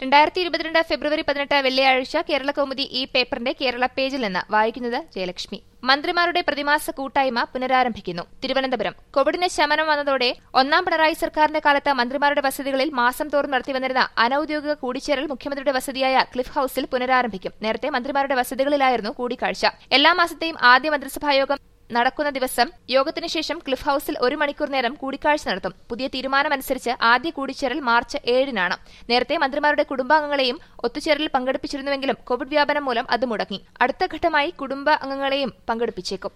രണ്ടായിരത്തി ഇരുപത്തിരണ്ട് ഫെബ്രുവരി പതിനെട്ട് വെള്ളിയാഴ്ച കേരള കൗമുദി ഈ പേപ്പറിന്റെ കേരള പേജിൽ നിന്ന് വായിക്കുന്നത് ജയലക്ഷ്മി മന്ത്രിമാരുടെ പ്രതിമാസ കൂട്ടായ്മ പുനരാരംഭിക്കുന്നു തിരുവനന്തപുരം കോവിഡിന് ശമനം വന്നതോടെ ഒന്നാം പിണറായി സർക്കാരിന്റെ കാലത്ത് മന്ത്രിമാരുടെ വസതികളിൽ മാസം തോറും നടത്തിവന്നിരുന്ന അനൌദ്യോഗിക കൂടിച്ചേരൽ മുഖ്യമന്ത്രിയുടെ വസതിയായ ക്ലിഫ് ഹൌസിൽ പുനരാരംഭിക്കും നേരത്തെ മന്ത്രിമാരുടെ വസതികളിലായിരുന്നു കൂടിക്കാഴ്ച എല്ലാ മാസത്തെയും ആദ്യ മന്ത്രിസഭായോഗം നടക്കുന്ന ദിവസം യോഗത്തിനു ശേഷം ക്ലിഫ് ഹൌസിൽ ഒരു മണിക്കൂർ നേരം കൂടിക്കാഴ്ച നടത്തും പുതിയ തീരുമാനമനുസരിച്ച് ആദ്യ കൂടിച്ചേരൽ മാർച്ച് ഏഴിനാണ് നേരത്തെ മന്ത്രിമാരുടെ കുടുംബാംഗങ്ങളെയും ഒത്തുചേരലിൽ പങ്കെടുപ്പിച്ചിരുന്നുവെങ്കിലും കോവിഡ് വ്യാപനം മൂലം അത് മുടങ്ങി അടുത്ത ഘട്ടമായി കുടുംബ അംഗങ്ങളെയും പങ്കെടുപ്പിച്ചേക്കും